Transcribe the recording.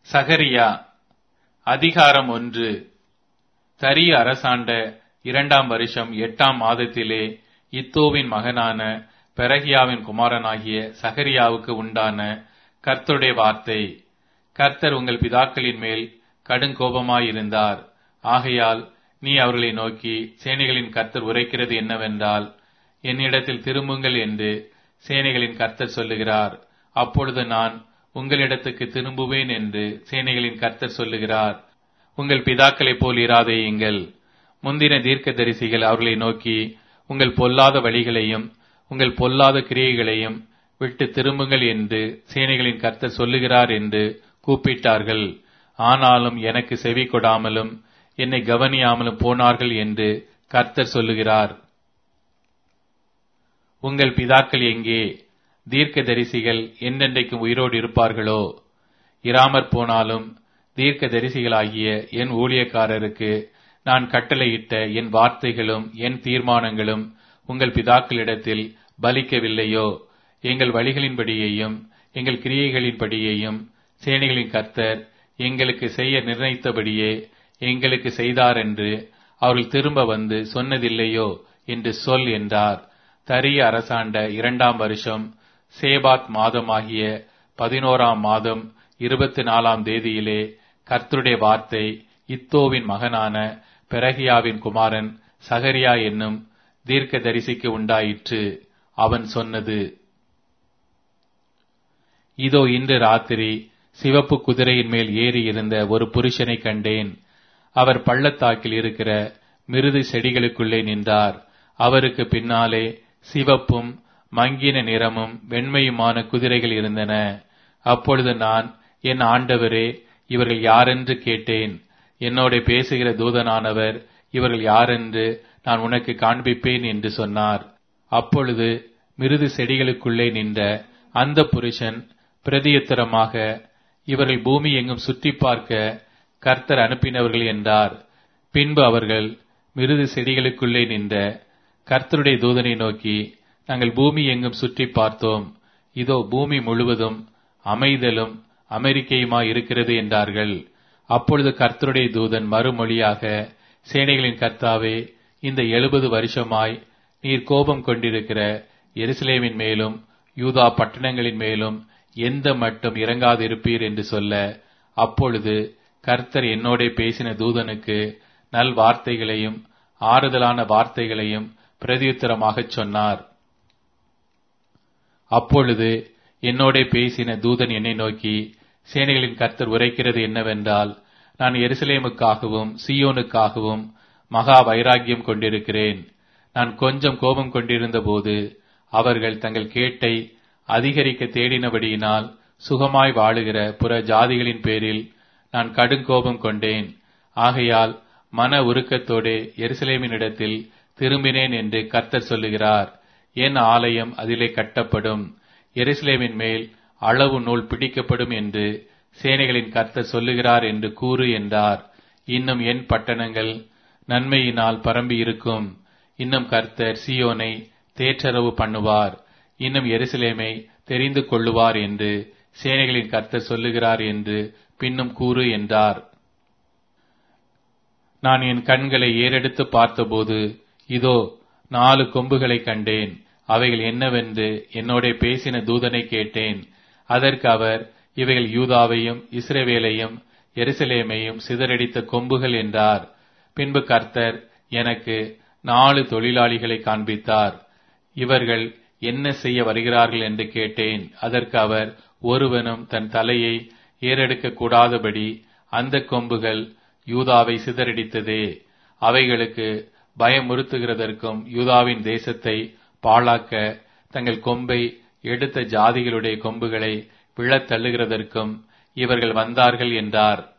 சகரியா அதிகாரம் ஒன்று தரிய அரசாண்ட இரண்டாம் வருஷம் எட்டாம் மாதத்திலே இத்தோவின் மகனான பெரகியாவின் குமாரனாகிய சகரியாவுக்கு உண்டான கர்த்தருடைய வார்த்தை கர்த்தர் உங்கள் பிதாக்களின் மேல் கடுங்கோபமாயிருந்தார் ஆகையால் நீ அவர்களை நோக்கி சேனைகளின் கர்த்தர் உரைக்கிறது என்னவென்றால் என்னிடத்தில் திரும்புங்கள் என்று சேனைகளின் கர்த்தர் சொல்லுகிறார் அப்பொழுது நான் உங்களிடத்துக்கு திரும்புவேன் என்று சேனைகளின் கர்த்தர் சொல்லுகிறார் உங்கள் பிதாக்களைப் போல் இராதேயுங்கள் முந்தின தீர்க்கதரிசிகள் அவர்களை நோக்கி உங்கள் பொல்லாத வழிகளையும் உங்கள் பொல்லாத கிரியைகளையும் விட்டு திரும்புங்கள் என்று சேனைகளின் கர்த்தர் சொல்லுகிறார் என்று கூப்பிட்டார்கள் ஆனாலும் எனக்கு செவி கொடாமலும் என்னை கவனியாமலும் போனார்கள் என்று கர்த்தர் சொல்லுகிறார் உங்கள் பிதாக்கள் எங்கே தீர்க்க தரிசிகள் என்றென்றைக்கும் உயிரோடு இருப்பார்களோ இராமற் போனாலும் தீர்க்க தரிசிகளாகிய என் ஊழியக்காரருக்கு நான் கட்டளையிட்ட என் வார்த்தைகளும் என் தீர்மானங்களும் உங்கள் பிதாக்களிடத்தில் பலிக்கவில்லையோ எங்கள் வழிகளின்படியையும் எங்கள் கிரியைகளின்படியையும் சேனைகளின் கர்த்தர் எங்களுக்கு செய்ய நிர்ணயித்தபடியே எங்களுக்கு செய்தார் என்று அவர்கள் திரும்ப வந்து சொன்னதில்லையோ என்று சொல் என்றார் தரிய அரசாண்ட இரண்டாம் வருஷம் சேபாத் மாதமாகிய பதினோராம் மாதம் இருபத்தி நாலாம் தேதியிலே கர்த்தருடைய வார்த்தை இத்தோவின் மகனான பெரகியாவின் குமாரன் சகரியா என்னும் தீர்க்க தரிசிக்கு உண்டாயிற்று அவன் சொன்னது இதோ இன்று ராத்திரி சிவப்பு குதிரையின் மேல் ஏறி இருந்த ஒரு புருஷனை கண்டேன் அவர் பள்ளத்தாக்கில் இருக்கிற மிருது செடிகளுக்குள்ளே நின்றார் அவருக்கு பின்னாலே சிவப்பும் மங்கின நிறமும் வெண்மையுமான குதிரைகள் இருந்தன அப்பொழுது நான் என் ஆண்டவரே இவர்கள் யாரென்று கேட்டேன் என்னோட பேசுகிற தூதனானவர் இவர்கள் யாரென்று நான் உனக்கு காண்பிப்பேன் என்று சொன்னார் அப்பொழுது மிருது செடிகளுக்குள்ளே நின்ற அந்த புருஷன் பிரதியுத்தரமாக இவர்கள் பூமி எங்கும் சுற்றி பார்க்க கர்த்தர் அனுப்பினவர்கள் என்றார் பின்பு அவர்கள் மிருது செடிகளுக்குள்ளே நின்ற கர்த்தருடைய தூதனை நோக்கி நாங்கள் பூமி எங்கும் சுற்றி பார்த்தோம் இதோ பூமி முழுவதும் அமைதலும் அமெரிக்கையுமா இருக்கிறது என்றார்கள் அப்பொழுது கர்த்தருடைய தூதன் மறுமொழியாக சேனைகளின் கர்த்தாவே இந்த எழுபது வருஷமாய் நீர் கோபம் கொண்டிருக்கிற எருசலேமின் மேலும் யூதா பட்டணங்களின் மேலும் எந்த மட்டும் இறங்காதிருப்பீர் என்று சொல்ல அப்பொழுது கர்த்தர் என்னோட பேசின தூதனுக்கு நல் வார்த்தைகளையும் ஆறுதலான வார்த்தைகளையும் பிரதியுத்தரமாகச் சொன்னார் அப்பொழுது என்னோட பேசின தூதன் என்னை நோக்கி சேனைகளின் கர்த்தர் உரைக்கிறது என்னவென்றால் நான் எருசலேமுக்காகவும் சியோனுக்காகவும் மகா வைராக்கியம் கொண்டிருக்கிறேன் நான் கொஞ்சம் கோபம் கொண்டிருந்த போது அவர்கள் தங்கள் கேட்டை அதிகரிக்க தேடினபடியினால் சுகமாய் வாழுகிற புற ஜாதிகளின் பேரில் நான் கடுங்கோபம் கொண்டேன் ஆகையால் மன உருக்கத்தோடு எருசலேமினிடத்தில் திரும்பினேன் என்று கர்த்தர் சொல்லுகிறார் என் ஆலயம் அதிலே கட்டப்படும் எருசலேமின் மேல் அளவு நூல் பிடிக்கப்படும் என்று சேனைகளின் கர்த்தர் சொல்லுகிறார் என்று கூறு என்றார் இன்னும் என் பட்டணங்கள் நன்மையினால் பரம்பி இருக்கும் இன்னும் கர்த்தர் சியோனை தேற்றரவு பண்ணுவார் இன்னும் எருசலேமை தெரிந்து கொள்ளுவார் என்று சேனைகளின் கர்த்தர் சொல்லுகிறார் என்று பின்னும் கூறு என்றார் நான் என் கண்களை ஏறெடுத்து பார்த்தபோது இதோ நாலு கொம்புகளை கண்டேன் அவைகள் என்னவென்று என்னோட பேசின தூதனை கேட்டேன் அதற்கு அவர் இவைகள் யூதாவையும் இஸ்ரேவேலையும் எருசலேமையும் சிதறடித்த கொம்புகள் என்றார் பின்பு கர்த்தர் எனக்கு நாலு தொழிலாளிகளை காண்பித்தார் இவர்கள் என்ன செய்ய வருகிறார்கள் என்று கேட்டேன் அதற்கு அவர் ஒருவனும் தன் தலையை ஏறெடுக்க கூடாதபடி அந்த கொம்புகள் யூதாவை சிதறடித்ததே அவைகளுக்கு பயமுறுத்துகிறதற்கும் யூதாவின் தேசத்தை பாழாக்க தங்கள் கொம்பை எடுத்த ஜாதிகளுடைய கொம்புகளை விழத் தள்ளுகிறதற்கும் இவர்கள் வந்தார்கள் என்றார்